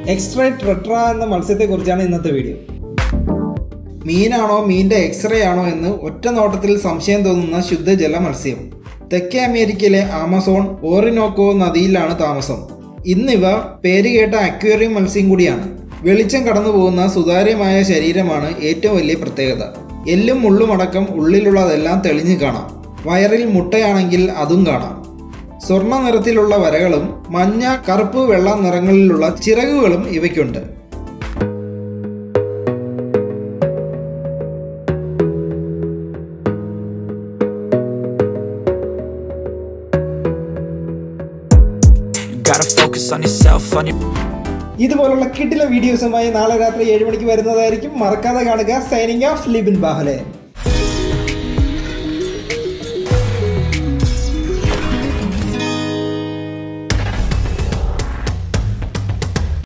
എക്സ്ട്രൈറ്റ് റെട്ര എന്ന മത്സ്യത്തെക്കുറിച്ചാണ് ഇന്നത്തെ വീഡിയോ മീനാണോ മീൻ്റെ എക്സ്റേ ആണോ എന്ന് ഒറ്റ നോട്ടത്തിൽ സംശയം തോന്നുന്ന ശുദ്ധജല മത്സ്യം തെക്കേ അമേരിക്കയിലെ ആമസോൺ ഓറിനോക്കോ നദിയിലാണ് താമസം ഇന്നിവ പേരുകേട്ട അക്വേറിയം മത്സ്യം കൂടിയാണ് വെളിച്ചം കടന്നു പോകുന്ന സുതാര്യമായ ശരീരമാണ് ഏറ്റവും വലിയ പ്രത്യേകത എല്ലും മുള്ളും അടക്കം ഉള്ളിലുള്ളതെല്ലാം തെളിഞ്ഞു കാണാം വയറിൽ മുട്ടയാണെങ്കിൽ അതും കാണാം സ്വർണ്ണ നിറത്തിലുള്ള വരകളും മഞ്ഞ കറുപ്പ് വെള്ള നിറങ്ങളിലുള്ള ചിറകുകളും ഇവയ്ക്കുണ്ട് You gotta focus on yourself, on your ഇതുപോലുള്ള കിട്ടിലെ വീഡിയോസുമായി നാളെ രാത്രി ഏഴ് മണിക്ക് വരുന്നതായിരിക്കും മറക്കാതെ കാണുക സൈനിങ് ഓഫ് ലിബിൻ ബാഹലെ